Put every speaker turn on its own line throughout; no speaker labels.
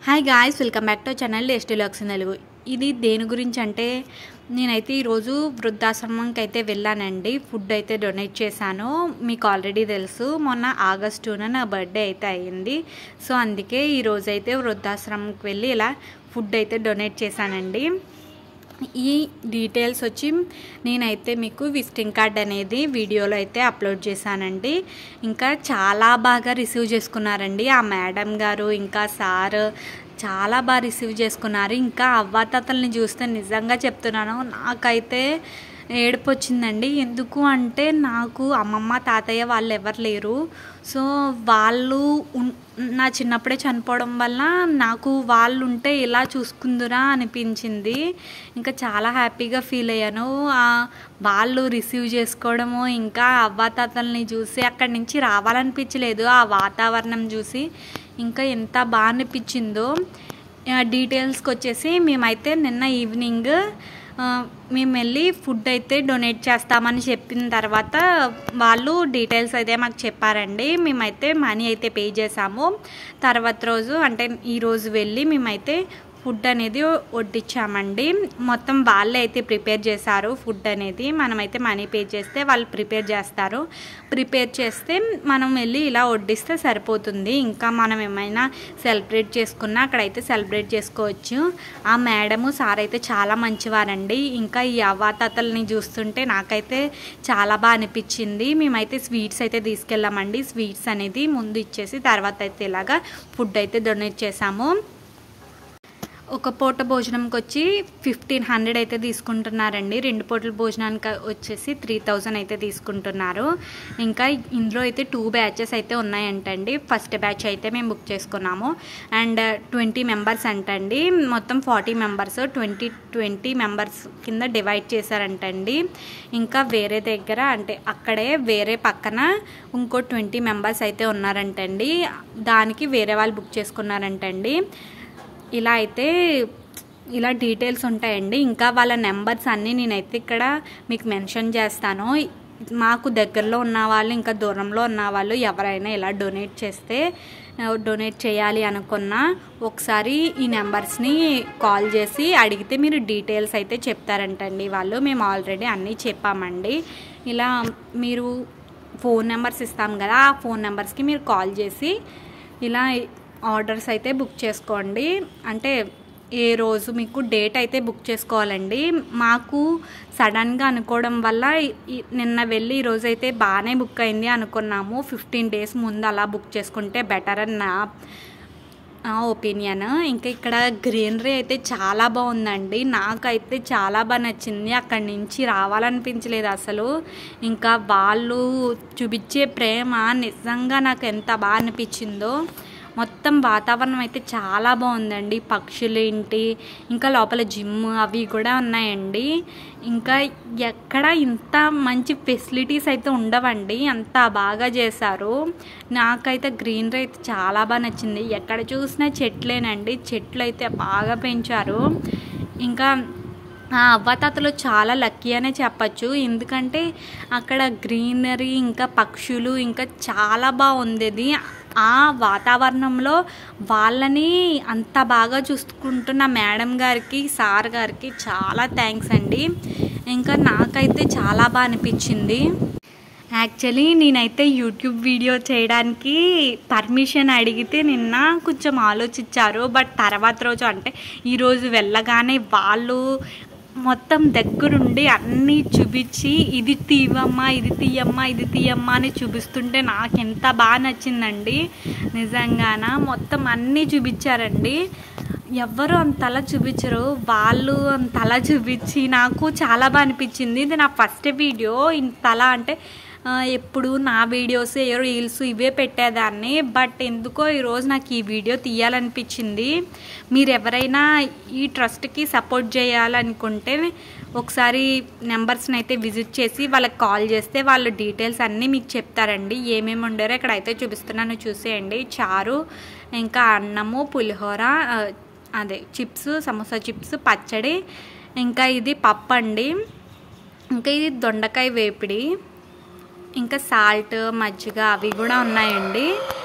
Hi guys welcome back to channel డెస్టీ లాక్స్ తెలుగు ఇది దేని గురించి అంటే నేనైతే ఈరోజు వృద్ధాశ్రమంకి అయితే వెళ్ళానండి ఫుడ్ అయితే డొనేట్ చేశాను మీకు ఆల్రెడీ తెలుసు మొన్న ఆగస్టున నా బర్త్డే అయితే అయ్యింది సో అందుకే ఈరోజు అయితే వృద్ధాశ్రమంకి వెళ్ళి ఇలా ఫుడ్ అయితే డొనేట్ చేశానండి ఈ డీటెయిల్స్ వచ్చి నేనైతే మీకు విజిటింగ్ కార్డ్ అనేది వీడియోలో అయితే అప్లోడ్ చేశానండి ఇంకా చాలా బాగా రిసీవ్ చేసుకున్నారండి ఆ మేడం గారు ఇంకా సార్ చాలా బాగా రిసీవ్ చేసుకున్నారు ఇంకా అవ్వాతాతల్ని చూస్తే నిజంగా చెప్తున్నాను నాకైతే ఏడుపు వచ్చిందండి ఎందుకు అంటే నాకు అమ్మమ్మ తాతయ్య వాళ్ళు ఎవరు లేరు సో వాళ్ళు ఉన్- నా చిన్నప్పుడే చనిపోవడం వల్ల నాకు వాళ్ళు ఉంటే ఇలా చూసుకుందురా అనిపించింది ఇంకా చాలా హ్యాపీగా ఫీల్ అయ్యాను ఆ వాళ్ళు రిసీవ్ చేసుకోవడము ఇంకా అవ్వాతాతల్ని చూసి అక్కడి నుంచి రావాలనిపించలేదు ఆ వాతావరణం చూసి ఇంకా ఎంత బాగా అనిపించిందో ఆ, డీటెయిల్స్కి వచ్చేసి మేమైతే నిన్న ఈవినింగ్ ఆ, మేము వెళ్ళి ఫుడ్ అయితే డొనేట్ చేస్తామని చెప్పిన తర్వాత వాళ్ళు డీటెయిల్స్ అయితే మాకు చెప్పారండి మేమైతే మనీ అయితే పే చేసాము తర్వాత రోజు అంటే ఈరోజు వెళ్ళి మేమైతే ఫుడ్ అనేది వడ్డించామండి మొత్తం వాళ్ళే అయితే ప్రిపేర్ చేశారు ఫుడ్ అనేది మనమైతే మనీ పే చేస్తే వాళ్ళు ప్రిపేర్ చేస్తారు ప్రిపేర్ చేస్తే మనం వెళ్ళి ఇలా వడ్డిస్తే సరిపోతుంది ఇంకా మనం ఏమైనా సెలబ్రేట్ చేసుకున్నా అక్కడైతే సెలబ్రేట్ చేసుకోవచ్చు ఆ మేడము సార్ అయితే చాలా మంచివారండి ఇంకా ఈ అవ్వాతాతల్ని చూస్తుంటే నాకైతే చాలా బాగా అనిపించింది మేమైతే స్వీట్స్ అయితే తీసుకెళ్ళామండి స్వీట్స్ అనేది ముందు ఇచ్చేసి తర్వాత అయితే ఇలాగా ఫుడ్ అయితే డొనేట్ చేసాము ఒక పూట భోజనంకి వచ్చి ఫిఫ్టీన్ హండ్రెడ్ అయితే తీసుకుంటున్నారండి రెండు పూటల భోజనానికి వచ్చేసి త్రీ థౌజండ్ అయితే తీసుకుంటున్నారు ఇంకా ఇందులో అయితే టూ బ్యాచెస్ అయితే ఉన్నాయంటండి ఫస్ట్ బ్యాచ్ అయితే మేము బుక్ చేసుకున్నాము అండ్ ట్వంటీ మెంబర్స్ అంటండి మొత్తం forty members twenty twenty members కింద డివైడ్ చేశారంటండి ఇంకా వేరే దగ్గర అంటే అక్కడే వేరే పక్కన ఇంకో ట్వంటీ మెంబర్స్ అయితే ఉన్నారంటండి దానికి వేరే వాళ్ళు బుక్ చేసుకున్నారంటండి ఇలా అయితే ఇలా డీటెయిల్స్ ఉంటాయండి ఇంకా వాళ్ళ నెంబర్స్ అన్నీ నేనైతే ఇక్కడ మీకు మెన్షన్ చేస్తాను మాకు దగ్గరలో ఉన్న వాళ్ళు ఇంకా దూరంలో ఉన్న వాళ్ళు ఎవరైనా ఇలా డొనేట్ చేస్తే డొనేట్ చేయాలి అనుకున్నా ఒకసారి ఈ నెంబర్స్ని కాల్ చేసి అడిగితే మీరు డీటెయిల్స్ అయితే చెప్తారంటండి వాళ్ళు మేము ఆల్రెడీ అన్నీ చెప్పామండి ఇలా మీరు ఫోన్ నెంబర్స్ ఇస్తాం కదా ఆ ఫోన్ నెంబర్స్కి మీరు కాల్ చేసి ఇలా ఆర్డర్స్ అయితే బుక్ చేసుకోండి అంటే ఏ రోజు మీకు డేట్ అయితే బుక్ చేసుకోవాలండి మాకు సడన్గా అనుకోవడం వల్ల ఈ- నిన్న వెళ్ళి ఈరోజు అయితే బాగానే బుక్ అయింది అనుకున్నాము ఫిఫ్టీన్ డేస్ ముందు అలా బుక్ చేసుకుంటే బెటర్ అని నా ఒపీనియన్ ఇంకా ఇక్కడ గ్రీనరీ అయితే చాలా బాగుందండి నాకైతే చాలా బాగా నచ్చింది అక్కడి నుంచి రావాలనిపించలేదు అసలు ఇంకా వాళ్ళు చూపించే ప్రేమ నిజంగా నాకు ఎంత బాగా అనిపించిందో మొత్తం వాతావరణం అయితే చాలా బాగుందండి పక్షులు ఏంటి ఇంకా లోపల జిమ్ అవి కూడా ఉన్నాయండి ఇంకా ఎక్కడ ఇంత మంచి ఫెసిలిటీస్ అయితే ఉండవండి అంత బాగా చేశారు నాకైతే గ్రీనరీ అయితే చాలా బాగా నచ్చింది ఎక్కడ చూసినా చెట్లేనండి చెట్లు అయితే బాగా పెంచారు ఇంకా ఆ అవ్వాతాతలు చాలా లక్కీ అనే చెప్పచ్చు ఎందుకంటే అక్కడ గ్రీనరీ ఇంకా పక్షులు ఇంకా చాలా బాగుంది ఆ వాతావరణంలో వాళ్ళని అంత బాగా చూసుకుంటున్న మేడం గారికి సార్ గారికి చాలా థ్యాంక్స్ అండి ఇంకా నాకైతే చాలా బాగా అనిపించింది యాక్చువల్లీ నేనైతే యూట్యూబ్ వీడియో చేయడానికి పర్మిషన్ అడిగితే నిన్న కొంచెం ఆలోచించారు బట్ తర్వాత రోజు అంటే ఈరోజు వెళ్ళగానే వాళ్ళు మొత్తం దగ్గరుండి అన్నీ చూపించి ఇది తీయమ్మా ఇది తీయమ్మా ఇది తీయమ్మా అని చూపిస్తుంటే నాకు ఎంత బాగా నచ్చిందండి నిజంగాన మొత్తం అన్నీ చూపించారండి ఎవ్వరు అంతలా చూపించరు వాళ్ళు అంతలా చూపించి నాకు చాలా బాగా అనిపించింది ఇది నా ఫస్ట్ వీడియో ఇంతలా అంటే ఆ, ఎప్పుడు నా వీడియోస్ ఏ రీల్స్ ఇవే పెట్టేదాన్ని బట్ ఎందుకో ఈరోజు నాకు ఈ వీడియో తీయాలనిపించింది మీరు ఎవరైనా ఈ ట్రస్ట్కి సపోర్ట్ చేయాలనుకుంటే ఒకసారి నెంబర్స్ని అయితే విజిట్ చేసి వాళ్ళకి కాల్ చేస్తే వాళ్ళ డీటెయిల్స్ అన్నీ మీకు చెప్తారండి ఏమేమి ఉండారో ఇక్కడ అయితే చూపిస్తున్నాను చూసేయండి చారు ఇంకా అన్నము పులిహోర ఆ, అదే చిప్స్ సమోసా చిప్స్ పచ్చడి ఇంకా ఇది పప్పు అండి ఇంకా ఇది దొండకాయ వేపిడి ఇంకా సాల్ట్ మజ్జిగ అవి కూడా ఉన్నాయండి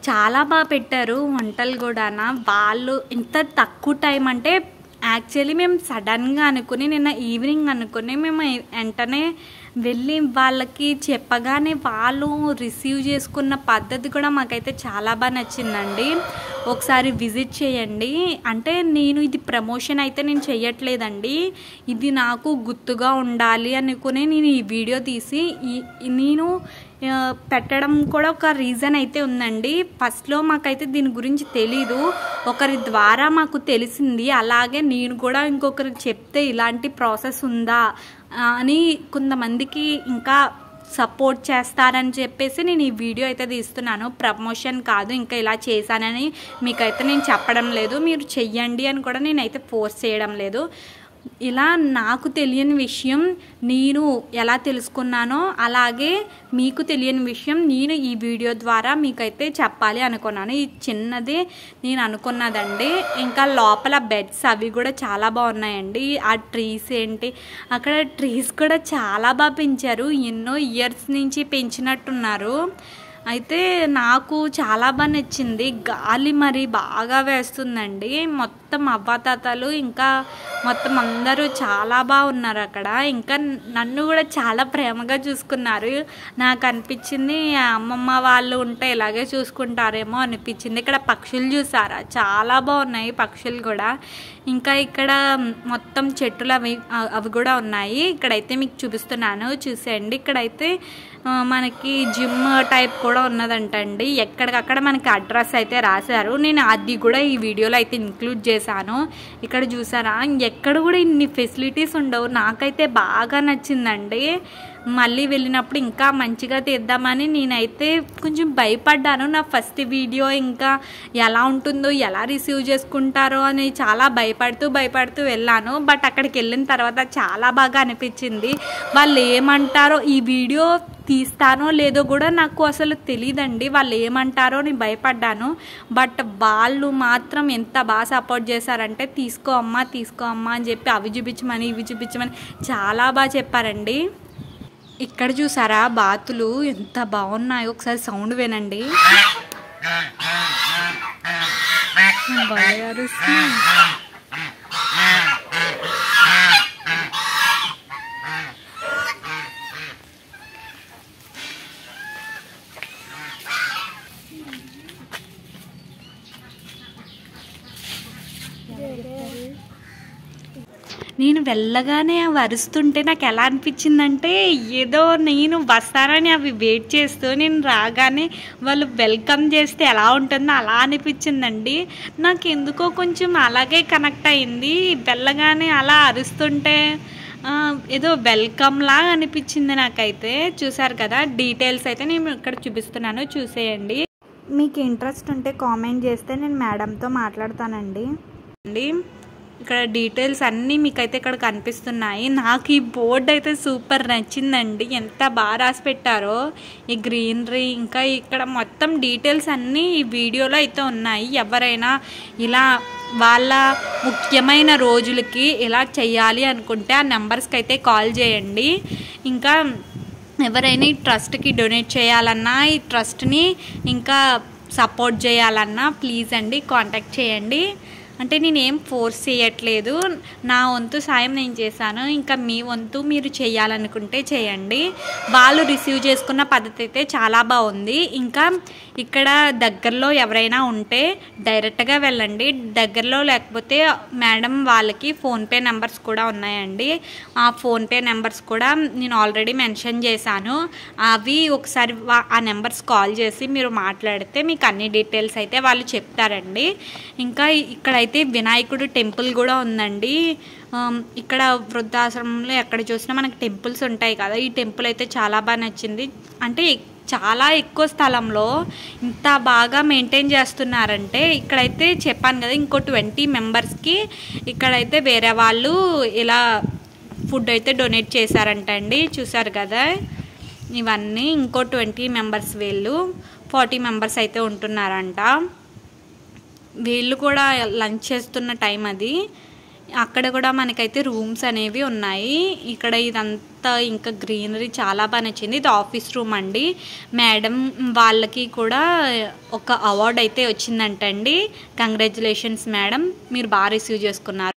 చాలా బాగా పెట్టారు వంటలు కూడా వాళ్ళు ఇంత తక్కువ టైం అంటే యాక్చువల్లీ మేము సడన్గా అనుకుని నిన్న ఈవినింగ్ అనుకుని మేము వెంటనే వెళ్ళి వాళ్ళకి చెప్పగానే వాళ్ళు రిసీవ్ చేసుకున్న పద్ధతి కూడా మాకైతే చాలా బాగా నచ్చిందండి ఒకసారి విజిట్ చేయండి అంటే నేను ఇది ప్రమోషన్ అయితే నేను చెయ్యట్లేదండి ఇది నాకు గుర్తుగా ఉండాలి అనుకుని నేను ఈ వీడియో తీసి ఈ నేను ఆ, పెట్టడం కూడా ఒక రీజన్ అయితే ఉందండి ఫస్ట్లో మాకైతే దీని గురించి తెలీదు ఒకరి ద్వారా మాకు తెలిసింది అలాగే నేను కూడా ఇంకొకరికి చెప్తే ఇలాంటి ప్రాసెస్ ఉందా ఆ, అని కొంతమందికి ఇంకా సపోర్ట్ చేస్తారని చెప్పేసి నేను ఈ వీడియో అయితే తీస్తున్నాను ప్రమోషన్ కాదు ఇంకా ఇలా చేశానని మీకైతే నేను చెప్పడం లేదు మీరు చెయ్యండి అని కూడా నేనైతే ఫోర్స్ చేయడం లేదు ఇలా నాకు తెలియని విషయం నేను ఎలా తెలుసుకున్నానో అలాగే మీకు తెలియని విషయం నేను ఈ వీడియో ద్వారా మీకైతే చెప్పాలి అనుకున్నాను ఈ చిన్నది నేను అనుకున్నదండి ఇంకా లోపల బెడ్స్ అవి కూడా చాలా బాగున్నాయండి ఆ ట్రీస్ ఏంటి అక్కడ ట్రీస్ కూడా చాలా బాగా పెంచారు ఎన్నో ఇయర్స్ నుంచి పెంచినట్టున్నారు అయితే నాకు చాలా బాగా నచ్చింది గాలి మరి బాగా వేస్తుందండి మొత్తం అవ్వాతాతలు ఇంకా మొత్తం అందరూ చాలా బాగున్నారు అక్కడ ఇంకా నన్ను కూడా చాలా ప్రేమగా చూసుకున్నారు నాకు అనిపించింది ఆ అమ్మమ్మ వాళ్ళు ఉంటే ఇలాగే చూసుకుంటారేమో అనిపించింది ఇక్కడ పక్షులు చూసారా చాలా బాగున్నాయి పక్షులు కూడా ఇంకా ఇక్కడ మొత్తం చెట్టులు అవి అవి కూడా ఉన్నాయి ఇక్కడైతే మీకు చూపిస్తున్నాను చూసేయండి ఇక్కడైతే ఆ, మనకి జిమ్ టైప్ కూడా ఉన్నదంటండి ఎక్కడికక్కడ మనకి అడ్రస్ అయితే రాశారు నేను అది కూడా ఈ వీడియోలో అయితే ఇంక్లూడ్ చేశాను ఇక్కడ చూసారా ఎక్కడ కూడా ఇన్ని ఫెసిలిటీస్ ఉండవు నాకైతే బాగా నచ్చిందండి మళ్ళీ వెళ్ళినప్పుడు ఇంకా మంచిగా తీద్దామని నేనైతే కొంచెం భయపడ్డాను నా ఫస్ట్ వీడియో ఇంకా ఎలా ఉంటుందో ఎలా రిసీవ్ చేసుకుంటారో అని చాలా భయపడుతూ భయపడుతూ వెళ్ళాను బట్ అక్కడికి వెళ్ళిన తర్వాత చాలా బాగా అనిపించింది వాళ్ళు ఏమంటారో ఈ వీడియో తీస్తానో లేదో కూడా నాకు అసలు తెలియదండి వాళ్ళు ఏమంటారో నేను భయపడ్డాను బట్ వాళ్ళు మాత్రం ఎంత బాగా సపోర్ట్ చేశారంటే తీసుకో అమ్మా తీసుకో అమ్మా అని చెప్పి అవి చూపించమని ఇవి చూపించమని చాలా బాగా చెప్పారండి ఇక్కడ చూసారా బాతులు ఎంత బాగున్నాయో ఒకసారి సౌండ్ వినండి భలే అరుస్తున్నాయి. నేను వెళ్ళగానే అవి అరుస్తుంటే నాకు ఎలా అనిపించిందంటే ఏదో నేను వస్తానని అవి వెయిట్ చేస్తూ నేను రాగానే వాళ్ళు వెల్కమ్ చేస్తే ఎలా ఉంటుందో అలా అనిపించిందండి నాకు ఎందుకో కొంచెం అలాగే కనెక్ట్ అయింది వెళ్ళగానే అలా అరుస్తుంటే ఆ, ఏదో వెల్కమ్ లాగా అనిపించింది నాకైతే చూసారు కదా డీటెయిల్స్ అయితే నేను ఇక్కడ చూపిస్తున్నాను చూసేయండి మీకు ఇంట్రెస్ట్ ఉంటే కామెంట్ చేస్తే నేను మేడంతో మాట్లాడతానండి అండి ఇక్కడ డీటెయిల్స్ అన్నీ మీకైతే ఇక్కడ కనిపిస్తున్నాయి నాకు ఈ బోర్డు అయితే సూపర్ నచ్చిందండి ఎంత బాగా రాసి పెట్టారో ఈ గ్రీనరీ ఇంకా ఇక్కడ మొత్తం డీటెయిల్స్ అన్నీ ఈ వీడియోలో అయితే ఉన్నాయి ఎవరైనా ఇలా వాళ్ళ ముఖ్యమైన రోజులకి ఇలా చేయాలి అనుకుంటే ఆ నెంబర్స్కి అయితే కాల్ చేయండి ఇంకా ఎవరైనా ఈ ట్రస్ట్కి డొనేట్ చేయాలన్నా ఈ ట్రస్ట్ని ఇంకా సపోర్ట్ చేయాలన్నా ప్లీజ్ అండి కాంటాక్ట్ చేయండి అంటే నేను ఏం ఫోర్స్ చేయట్లేదు నా వంతు సాయం నేను చేశాను ఇంకా మీ వంతు మీరు చేయాలనుకుంటే చేయండి వాళ్ళు రిసీవ్ చేసుకున్న పద్ధతి అయితే చాలా బాగుంది ఇంకా ఇక్కడ దగ్గరలో ఎవరైనా ఉంటే డైరెక్ట్గా వెళ్ళండి దగ్గరలో లేకపోతే మేడం వాళ్ళకి ఫోన్పే నెంబర్స్ కూడా ఉన్నాయండి ఆ ఫోన్పే నెంబర్స్ కూడా నేను ఆల్రెడీ మెన్షన్ చేశాను అవి ఒకసారి వా- ఆ నెంబర్స్ కాల్ చేసి మీరు మాట్లాడితే మీకు అన్ని డీటెయిల్స్ అయితే వాళ్ళు చెప్తారండి ఇంకా ఇక్కడైతే వినాయకుడు టెంపుల్ కూడా ఉందండి ఆమ్, ఇక్కడ వృద్ధాశ్రమంలో ఎక్కడ చూసినా మనకి టెంపుల్స్ ఉంటాయి కదా ఈ టెంపుల్ అయితే చాలా బాగా నచ్చింది అంటే చాలా ఎక్కువ స్థలంలో ఇంత బాగా మెయింటైన్ చేస్తున్నారంటే ఇక్కడైతే చెప్పాను కదా ఇంకో ట్వంటీ మెంబర్స్కి ఇక్కడైతే వేరే వాళ్ళు ఇలా ఫుడ్ అయితే డొనేట్ చేశారంట అండి చూసారు కదా ఇవన్నీ ఇంకో ట్వంటీ మెంబర్స్ వీళ్ళు ఫార్టీ మెంబర్స్ అయితే ఉంటున్నారంట వీళ్ళు కూడా లంచ్ చేస్తున్న టైం అది అక్కడ కూడా మనకైతే రూమ్స్ అనేవి ఉన్నాయి ఇక్కడ ఇదంతా ఇంకా గ్రీనరీ చాలా బాగా నచ్చింది ఇది ఆఫీస్ రూమ్ అండి మేడం వాళ్ళకి కూడా ఒక అవార్డు అయితే వచ్చిందంటండి కంగ్రాచులేషన్స్ మేడం మీరు బాగా రిసీవ్ చేసుకున్నారు